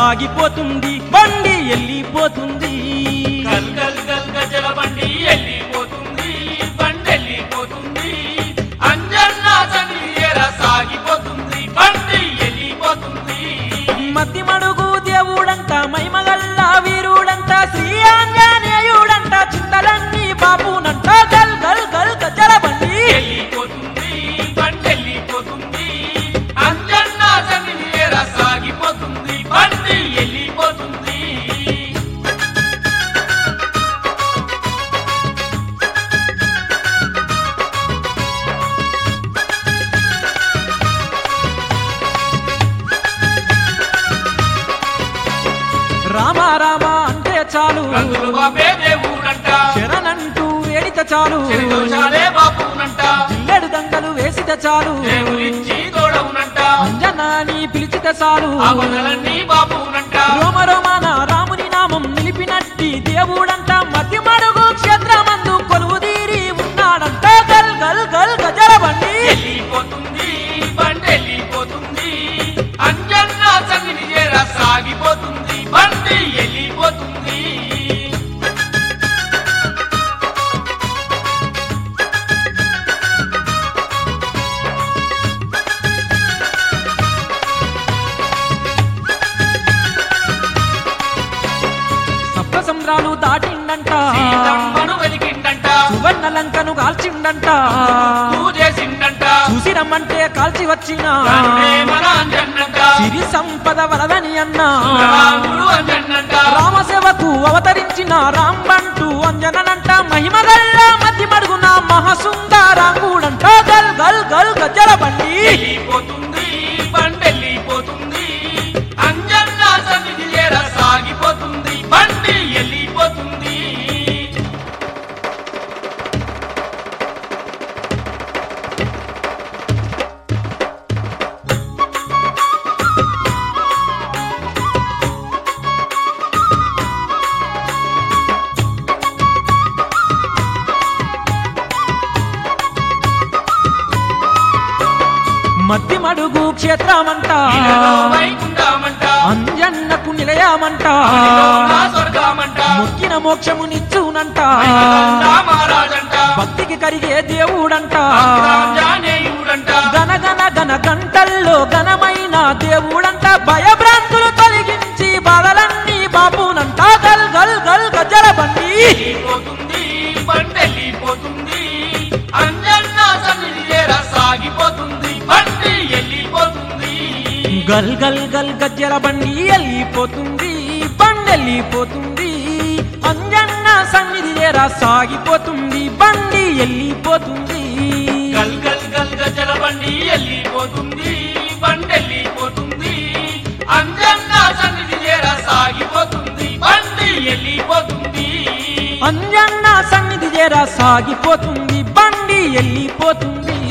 సాగిపోతుంది బండి వెళ్ళిపోతుంది గల్ గల్ గల్ గజల బండి వెళ్ళిపోతుంది బండి వెళ్ళిపోతుంది అంజన్న సన్నిధిర సాగిపోతుంది బండి వెళ్ళిపోతుంది మతి మడుగు దేవుడంట మైమగల్ల వీరుడంట శ్రీ ఆంజనేయుడంట చింతలన్నీ బాపునంట గల్ గల్ గల్ గజల బండి వెళ్ళిపోతుంది బండి వెళ్ళిపోతుంది అంజన్న సన్నిధిర సాగిపోతుంది బండి వెళ్ళిపోతుంది రామ రామ అంటే చాలు రంగులు బాబే దేవుడంట శరణంటూ వేడిత చాలు చెరిదోషాలే బాపునంట జిల్లెడు దండలు వేసిత చాలు దేవుడిచ్చి తోడవునంట అంజనాని పిలిచిత చాలు ఆ కొండలన్నీ బాపునంట రోమ రోమాన రాముని నామం నిలిపినట్టి దేవుడంట మతి మడుగు క్షేత్రమందు కొలువు తీరి ఉన్నాడంట గల్ గల్ గల్ గజల బండి వెళ్ళిపోతుంది బండి వెళ్ళిపోతుంది అంజన్న సన్నిధి చేర సాగిపోతుంది బండి వెళ్ళిపోతుంది సప్త సంద్రాలు దాటిండంట సీతమ్మను వెలిగిండంట సువర్ణ లంకను కాల్చిండంట పూజ చేసిండంట చూసి రమ్మంటే కాల్చి వచ్చిన తండ్రే మన అంజన్నంట సిరి సంపద వలదని అన్నా రాముడు అంజన్నంట రామసేవకు అవతరించిన రాంబంటూ అంజననంట మహిమగల్ల మధ్య మడుగున మహాసుందరాంగుడంట గల్ గల్ గల్ గజ్జల బండి వెళ్ళిపోతుంది బండి వెళ్ళిపోతుంది అంజన్న సన్నిధి చేర సాగిపోతుంది బండి వెళ్ళిపోతుంది మధ్య మడుగు క్షేత్రమంట ఇలలో వైకుంఠమంట అంజన్నకు నిలయమంట అదిలో నా స్వర్గమంట మొక్కిన మోక్షమునిచ్చునంట మైకందా మహారాజంట భక్తికి కరిగే దేవుడంట భక్తాంజనేయుడంట గన గన గన గంటల్లో ఘనమైన దేవుడంట భయభ్రాంతులు తొలగించి బాధలన్నీ బాపునంట గల్ గల్ గల్ గజ్జల బండి వెళ్ళిపోతుంది బండి వెళ్ళిపోతుంది అంజన్న సన్నిధి చేర సాగిపోతుంది బండి వెళ్ళిపోతుంది గల్ గల్ గల్ గజ్జల బండి వెళ్ళిపోతుంది బండి వెళ్ళిపోతుంది అంజన్న సన్నిధి చేరా సాగిపోతుంది బండి వెళ్ళిపోతుంది గల్ గల్ గల్ గజల బండి వెళ్ళిపోతుంది బండి వెళ్ళిపోతుంది అంజన్న సన్నిధి చేర సాగిపోతుంది బండి వెళ్ళిపోతుంది అంజన్న సన్నిధి చేరా సాగిపోతుంది బండి వెళ్ళిపోతుంది